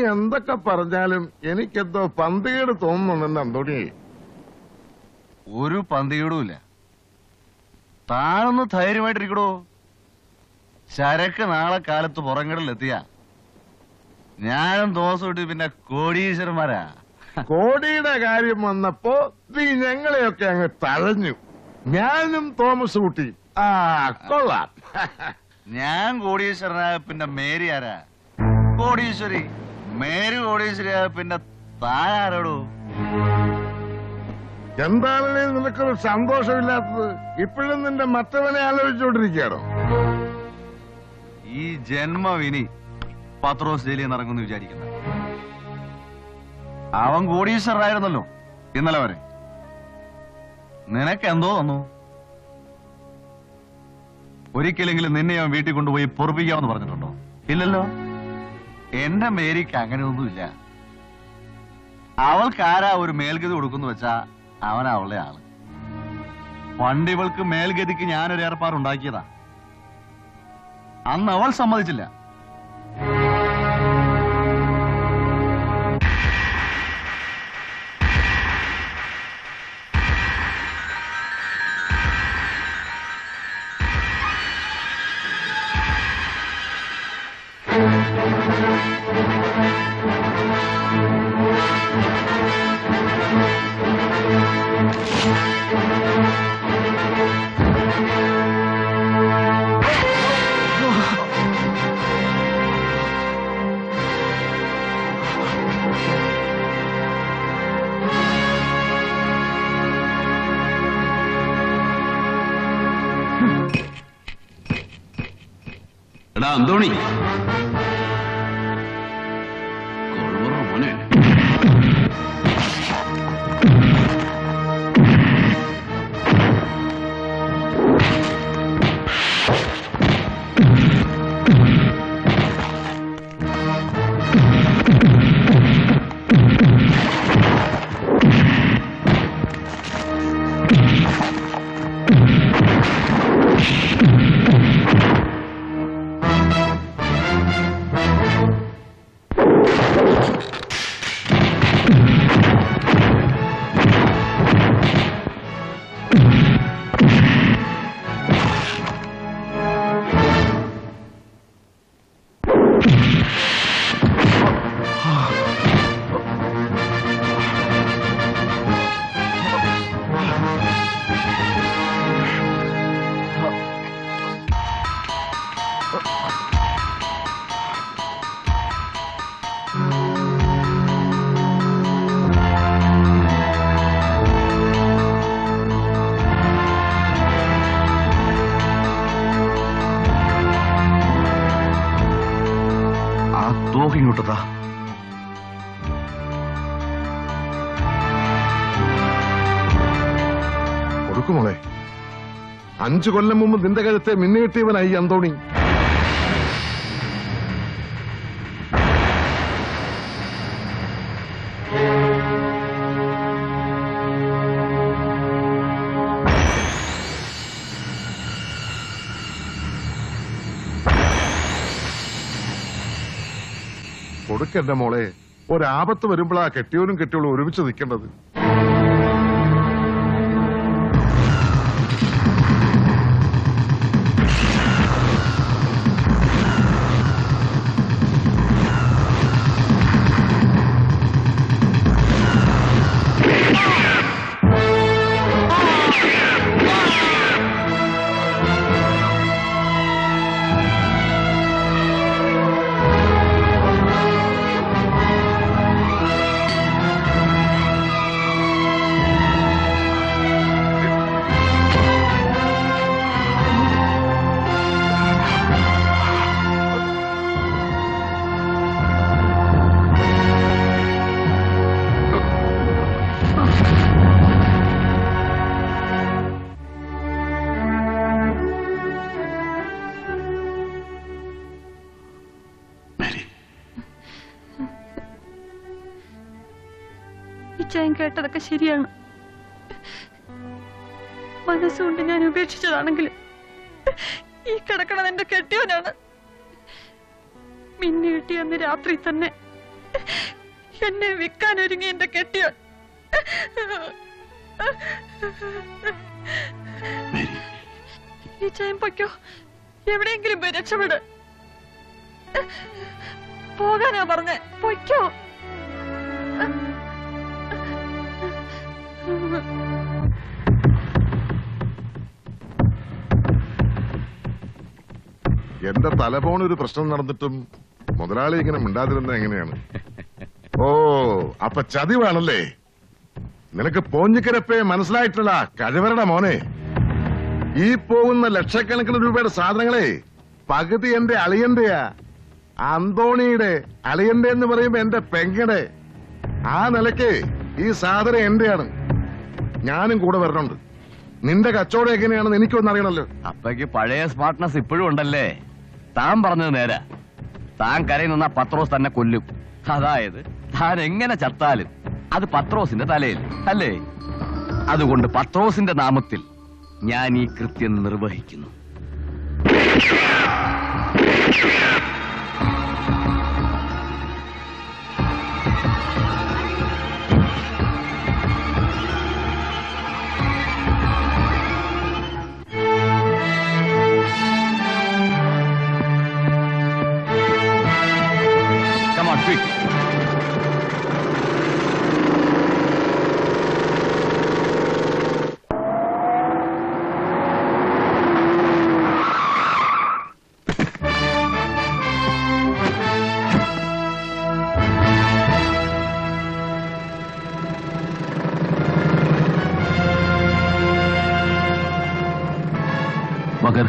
എന്തൊക്കെ പറഞ്ഞാലും എനിക്കെന്തോ പന്തികേട് തോന്നുന്നുണ്ടെന്ന് അന്തോണി ഒരു പന്തികേടുമില്ല താനൊന്ന് ധൈര്യമായിട്ടിരിക്കടോ ചരക്ക് നാളെ കാലത്ത് പുറങ്കടലെത്തിയ ഞാനും തോമസ് കൂട്ടി പിന്നെ കോടീശ്വരന്മാരാ കോടിയുടെ കാര്യം വന്നപ്പോ നീ ഞങ്ങളെയൊക്കെ അങ്ങ് തഴഞ്ഞു ഞാനും തോമസ് കുട്ടി ആ കൊള്ളാം ഞാൻ കോടീശ്വരനായ പിന്നെ മേരി ആരാ കോടീശ്വരി മേരി കോടീശ്വരിയായ പിന്നെ താനാരോടോ എന്താണല്ലേ നിനക്കൊരു സന്തോഷമില്ലാത്തത് ഇപ്പോഴും നിന്റെ മറ്റവനെ ആലോചിച്ചുകൊണ്ടിരിക്കുകയാണോ ഈ ജന്മവിനി പത്രോസ് ജയിലിൽ നിന്ന് ഇറങ്ങുന്നു വിചാരിക്കുന്ന അവൻ കോടീശ്വരനായിരുന്നല്ലോ ഇന്നലെ വരെ നിനക്ക് എന്തോ വന്നു ഒരിക്കലെങ്കിലും നിന്നെ അവൻ വീട്ടിൽ കൊണ്ടുപോയി പൊറപ്പിക്കാമെന്ന് പറഞ്ഞിട്ടുണ്ടോ ഇല്ലല്ലോ എന്റെ മേരിക്ക് അങ്ങനെയൊന്നുമില്ല അവൾക്ക് ആരാ ഒരു മേൽഗതി കൊടുക്കുന്നു വെച്ചാ അവനാ അവളുടെ ആള് പണ്ടിവൾക്ക് മേൽഗതിക്ക് ഞാനൊരു ഏർപ്പാടുണ്ടാക്കിയതാ അന്ന് അവൾ സമ്മതിച്ചില്ല എടാ അന്തോണി കൊള്ളറ മോനെ ആ തോക്ക് ഇങ്ങോട്ടതാ കൊടുക്കുമോളെ അഞ്ചു കൊല്ലം മുമ്പ് നിന്റെ കഴുത്തെ മിന്നുകിട്ടിയവനായി അന്തോണി കൊടുക്കണ്ട മോളെ ഒരാപത്ത് വരുമ്പോഴാ കെട്ടിയവനും കെട്ടിയോളും ഒരുമിച്ച് നിൽക്കേണ്ടത് മേരി ഇച്ചായൻ കേട്ടതൊക്കെ ശരിയാണ് മനസ്സുകൊണ്ട് ഞാൻ ഉപേക്ഷിച്ചതാണെങ്കിലും ഈ കിടക്കണത് എന്റെ കെട്ടിയവനാണ് മിന്നി കിട്ടിയ അന്ന് രാത്രി തന്നെ എന്നെ വിൽക്കാൻ ഒരുങ്ങി എന്റെ കെട്ടിയോ മേരി ഈ ചയം പൊയ്ക്കോ എവിടെയെങ്കിലും പോയി രക്ഷപ്പെട് പോകാനാ പറഞ്ഞേ പൊയ്ക്കോ എന്റെ തലപോണ ഒരു പ്രശ്നം നടന്നിട്ടും മുതലാളി ഇങ്ങനെ മിണ്ടാതിരുന്ന എങ്ങനെയാണ് ഓ അപ്പൊ ചതിവാണല്ലേ നിനക്ക് പോഞ്ഞിക്കരപ്പേ മനസ്സിലായിട്ടില്ല കഴിവരുടെ മോനെ ഈ പോകുന്ന ലക്ഷക്കണക്കിന് രൂപയുടെ സാധനങ്ങളെ പകുതി എന്റെ അളിയന്റെയാ അന്തോണിയുടെ അളിയന്റെ എന്ന് പറയുമ്പോ എന്റെ പെങ്ങടെ ആ നിലയ്ക്ക് ഈ സാധനം എന്റെയാണ് ഞാനും കൂടെ വരണുണ്ട് നിന്റെ കച്ചവടം എങ്ങനെയാണെന്ന് എനിക്കൊന്നും അറിയണല്ലോ അപ്പയ്ക്ക് പഴയ സ്മാർട്ട്നെസ് ഇപ്പോഴും ഉണ്ടല്ലേ താൻ പറഞ്ഞത് നേരാ താൻ കരയിൽ നിന്ന പത്രോസ് തന്നെ കൊല്ലും അതായത് താൻ എങ്ങനെ ചത്താലും അത് പത്രോസിന്റെ തലയിൽ അല്ലേ അതുകൊണ്ട് പത്രോസിന്റെ നാമത്തിൽ ഞാൻ ഈ കൃത്യം നിർവഹിക്കുന്നു Come on, quick. മകർ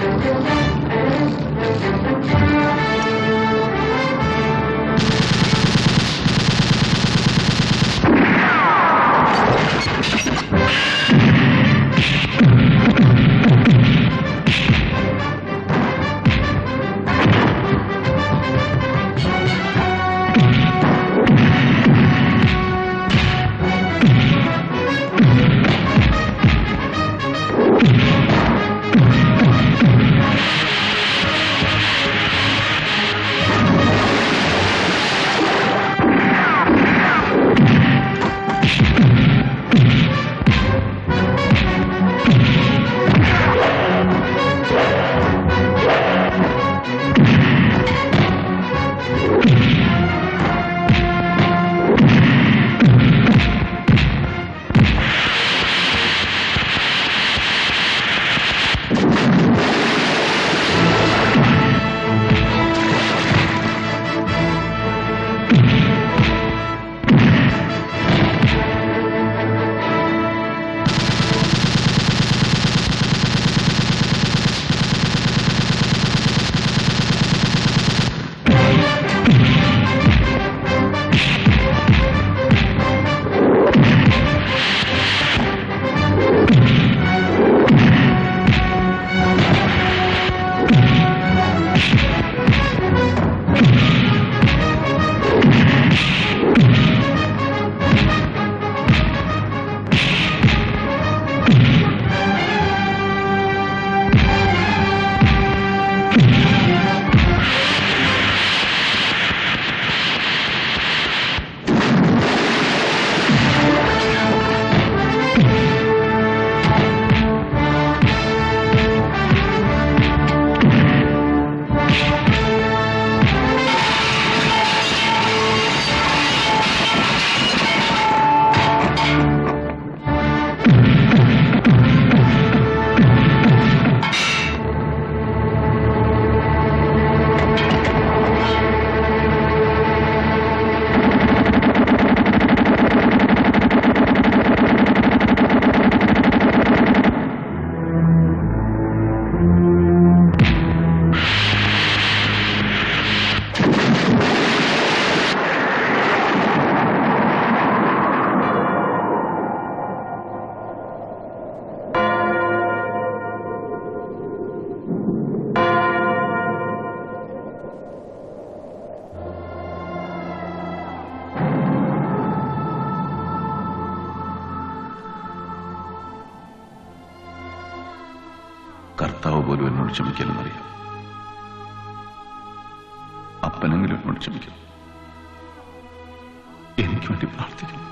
കർത്താവ് പോലും എന്നോട് ക്ഷമിക്കില്ലെന്നറിയാം അപ്പനെങ്കിലും എന്നോട് ക്ഷമിക്കും എനിക്ക് വേണ്ടി പ്രാർത്ഥിക്കണം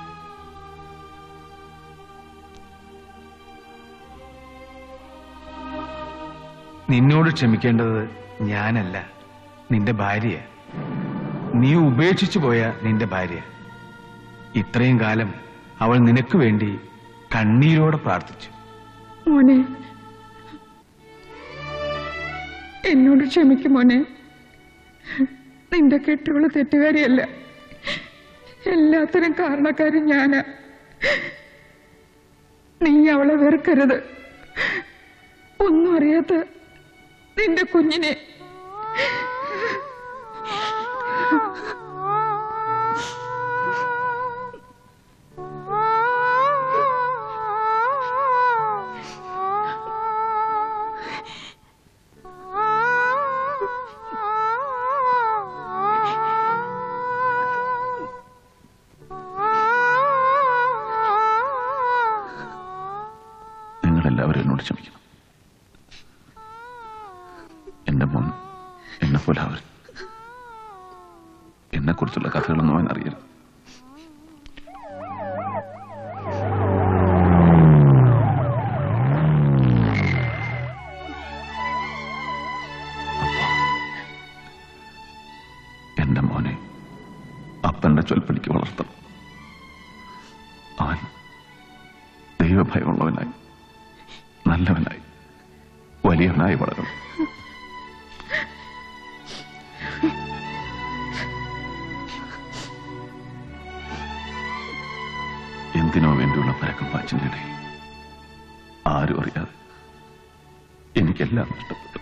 നിന്നോട് ക്ഷമിക്കേണ്ടത് ഞാനല്ല നിന്റെ ഭാര്യ നീ ഉപേക്ഷിച്ചു പോയ നിന്റെ ഭാര്യ ഇത്രയും കാലം അവൾ നിനക്ക് വേണ്ടി കണ്ണീരോടെ പ്രാർത്ഥിച്ചു മോനെ എന്നോട് ക്ഷമിക്കും മോനെ നിന്റെ കെട്ടുകള് തെറ്റുകാരിയല്ല എല്ലാത്തിനും കാരണക്കാരും ഞാനാ നീ അവളെ വെറുക്കരുത് ഒന്നും അറിയാത്ത നിന്റെ കുഞ്ഞിനെ നിങ്ങളെല്ലാവരും എന്നോട് ക്ഷമിക്കണം എന്റെ മോൻ എന്നെ പോലെ അവർ എന്നെ കുറിച്ചുള്ള കഥകളൊന്നും അവൻ അറിയരുത് എന്റെ മോനെ അപ്പന്റെ ചൊൽപ്പടിക്ക് വളർത്തണം അവൻ ദൈവഭയമുള്ളവനായി നല്ലവനായി വലിയവനായി വളരണം എന്തിനോ വേണ്ടിയുള്ള പരക്കം പാച്ചിനിടെ ആരും അറിയാതെ എനിക്കെല്ലാം നഷ്ടപ്പെട്ടു